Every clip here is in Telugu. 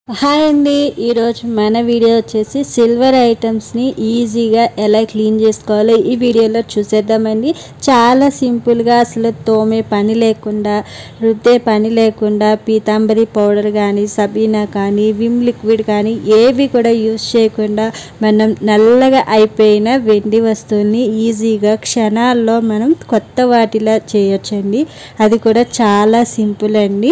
హాయ్ అండి ఈరోజు మన వీడియో వచ్చేసి సిల్వర్ ఐటమ్స్ని ఈజీగా ఎలా క్లీన్ చేసుకోవాలో ఈ వీడియోలో చూసేద్దామండి చాలా సింపుల్గా అసలు తోమే పని లేకుండా రుద్దే పని లేకుండా పీతాంబరి పౌడర్ కానీ సబీనా కానీ విమ్ లిక్విడ్ కానీ ఏవి కూడా యూస్ చేయకుండా మనం నల్లగా అయిపోయిన వెండి వస్తువుల్ని ఈజీగా క్షణాల్లో మనం కొత్త వాటిలా చేయొచ్చండి అది కూడా చాలా సింపుల్ అండి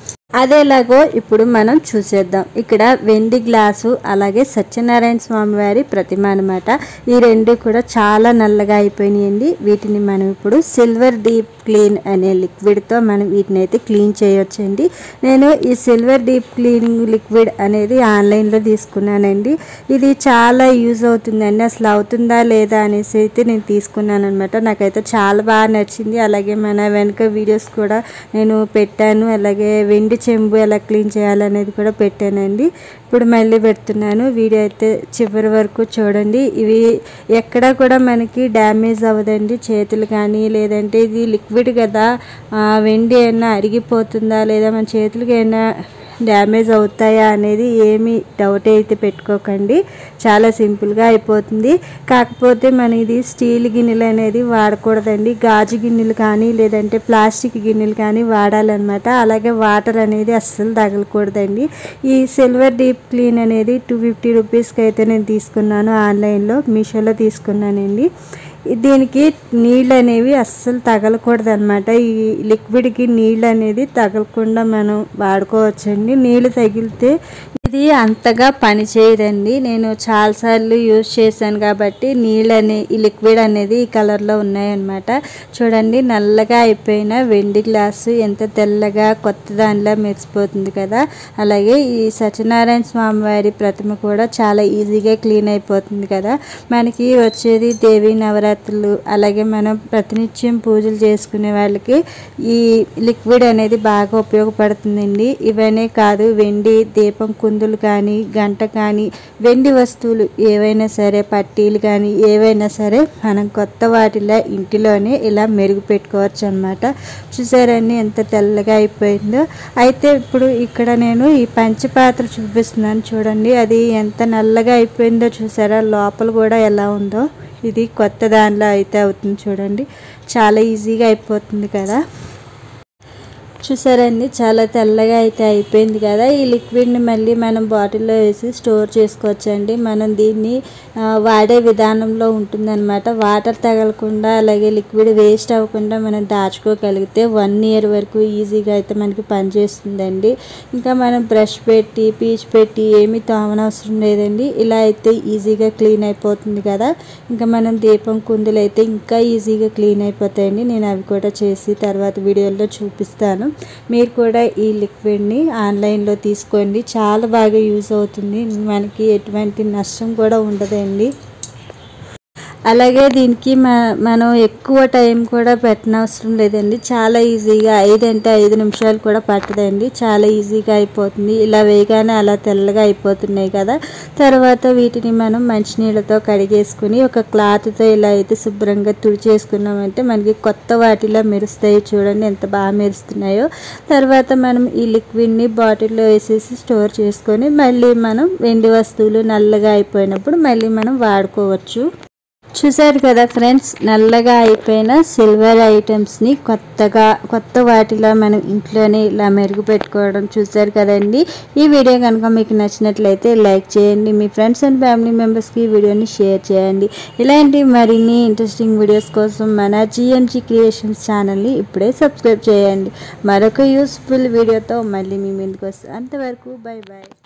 అదేలాగో ఇప్పుడు మనం చూసేద్దాం ఇక్కడ వెండి గ్లాసు అలాగే సత్యనారాయణ స్వామి వారి ప్రతిమ అనమాట ఈ రెండు కూడా చాలా నల్లగా అయిపోయినాయండి వీటిని మనం ఇప్పుడు సిల్వర్ డీప్ క్లీన్ అనే లిక్విడ్తో మనం వీటిని అయితే క్లీన్ చేయొచ్చండి నేను ఈ సిల్వర్ డీప్ క్లీనింగ్ లిక్విడ్ అనేది ఆన్లైన్లో తీసుకున్నానండి ఇది చాలా యూజ్ అవుతుందండి అసలు అవుతుందా లేదా అనేసి అయితే నేను తీసుకున్నాను అనమాట నాకైతే చాలా బాగా నచ్చింది అలాగే మన వెనక వీడియోస్ కూడా నేను పెట్టాను అలాగే వెండి చెంబు ఎలా క్లీన్ చేయాలనేది కూడా పెట్టానండి ఇప్పుడు మళ్ళీ పెడుతున్నాను వీడియో అయితే చివరి వరకు చూడండి ఇవి ఎక్కడ కూడా మనకి డ్యామేజ్ అవ్వదండి చేతులు కానీ లేదంటే ఇది లిక్విడ్ కదా ఆ, వెండి ఏమైనా అరిగిపోతుందా లేదా మన చేతులకి ఏమైనా డ్యామేజ్ అవుతాయా అనేది ఏమీ డౌట్ అయితే పెట్టుకోకండి చాలా సింపుల్గా అయిపోతుంది కాకపోతే మన ఇది స్టీల్ గిన్నెలు అనేది వాడకూడదండి గాజు గిన్నెలు కానీ లేదంటే ప్లాస్టిక్ గిన్నెలు కానీ వాడాలన్నమాట అలాగే వాటర్ అనేది అస్సలు తగలకూడదండి ఈ సిల్వర్ డీప్ క్లీన్ అనేది టూ ఫిఫ్టీ రూపీస్కి అయితే నేను తీసుకున్నాను ఆన్లైన్లో మీషోలో తీసుకున్నానండి దీనికి నీళ్ళు అనేవి అస్సలు తగలకూడదు అనమాట ఈ లిక్విడ్కి నీళ్ళు అనేది తగలకుండా మనం వాడుకోవచ్చండి నీళ్ళు తగిలితే ఇది అంతగా పని చేయదండి నేను చాలాసార్లు యూజ్ చేశాను కాబట్టి నీళ్ళు అనే ఈ లిక్విడ్ అనేది ఈ కలర్లో ఉన్నాయన్నమాట చూడండి నల్లగా అయిపోయిన వెండి గ్లాసు ఎంత తెల్లగా కొత్త దానిలా మెరిసిపోతుంది కదా అలాగే ఈ సత్యనారాయణ స్వామి వారి ప్రతిమ కూడా చాలా ఈజీగా క్లీన్ అయిపోతుంది కదా మనకి వచ్చేది దేవీ నవరాత్రులు అలాగే మనం ప్రతినిత్యం పూజలు చేసుకునే వాళ్ళకి ఈ లిక్విడ్ అనేది బాగా ఉపయోగపడుతుందండి ఇవనే కాదు వెండి దీపం కుందులు కానీ గంట కానీ వెండి వస్తువులు ఏవైనా సరే పట్టీలు కానీ ఏవైనా సరే మనం కొత్త వాటిలా ఇంటిలోనే ఇలా మెరుగు పెట్టుకోవచ్చు అనమాట చూసారండి ఎంత తెల్లగా అయిపోయిందో అయితే ఇప్పుడు ఇక్కడ నేను ఈ పంచపాత్ర చూపిస్తున్నాను చూడండి అది ఎంత నల్లగా అయిపోయిందో చూసారా లోపల కూడా ఎలా ఉందో ఇది కొత్త దానిలో అయితే అవుతుంది చూడండి చాలా ఈజీగా అయిపోతుంది కదా చూసారండి చాలా తెల్లగా అయితే అయిపోయింది కదా ఈ లిక్విడ్ని మళ్ళీ మనం బాటిల్లో వేసి స్టోర్ చేసుకోవచ్చండి మనం దీన్ని ఆ, వాడే విధానంలో ఉంటుందన్నమాట వాటర్ తగలకుండా అలాగే లిక్విడ్ వేస్ట్ అవ్వకుండా మనం దాచుకోగలిగితే వన్ ఇయర్ వరకు ఈజీగా అయితే మనకి పనిచేస్తుందండి ఇంకా మనం బ్రష్ పెట్టి పీచ్ పెట్టి ఏమీ తోమనవసరం లేదండి ఇలా అయితే ఈజీగా క్లీన్ అయిపోతుంది కదా ఇంకా మనం దీపం కుందులు అయితే ఇంకా ఈజీగా క్లీన్ అయిపోతాయండి నేను అవి కూడా చేసి తర్వాత వీడియోలో చూపిస్తాను మీరు కూడా ఈ లిక్విడ్ని ఆన్లైన్లో తీసుకోండి చాలా బాగా యూజ్ అవుతుంది మనకి ఎటువంటి నష్టం కూడా ఉండదండి అలాగే దీనికి మ మనం ఎక్కువ టైం కూడా పెట్టనవసరం లేదండి చాలా ఈజీగా ఐదు అంటే ఐదు నిమిషాలు కూడా పట్టదండి చాలా ఈజీగా అయిపోతుంది ఇలా వేయగానే అలా తెల్లగా అయిపోతున్నాయి కదా తర్వాత వీటిని మనం మంచినీళ్ళతో కడిగేసుకుని ఒక క్లాత్తో ఇలా అయితే శుభ్రంగా తుడిచేసుకున్నామంటే మనకి కొత్త వాటిలా మెరుస్తాయి చూడండి ఎంత బాగా మెరుస్తున్నాయో తర్వాత మనం ఈ లిక్విడ్ని బాటిల్లో వేసేసి స్టోర్ చేసుకొని మళ్ళీ మనం వెండి వస్తువులు నల్లగా అయిపోయినప్పుడు మళ్ళీ మనం వాడుకోవచ్చు చూసారు కదా ఫ్రెండ్స్ నల్లగా అయిపోయిన సిల్వర్ ఐటమ్స్ని కొత్తగా కొత్త వాటిలో మనం ఇంట్లోనే ఇలా మెరుగు పెట్టుకోవడం చూసారు కదండి ఈ వీడియో కనుక మీకు నచ్చినట్లయితే లైక్ చేయండి మీ ఫ్రెండ్స్ అండ్ ఫ్యామిలీ మెంబర్స్కి ఈ వీడియోని షేర్ చేయండి ఇలాంటి మరిన్ని ఇంట్రెస్టింగ్ వీడియోస్ కోసం మన జిఎంజీ క్రియేషన్స్ ఛానల్ని ఇప్పుడే సబ్స్క్రైబ్ చేయండి మరొక యూస్ఫుల్ వీడియోతో మళ్ళీ మీ ముందుకు వస్తాను అంతవరకు బై బాయ్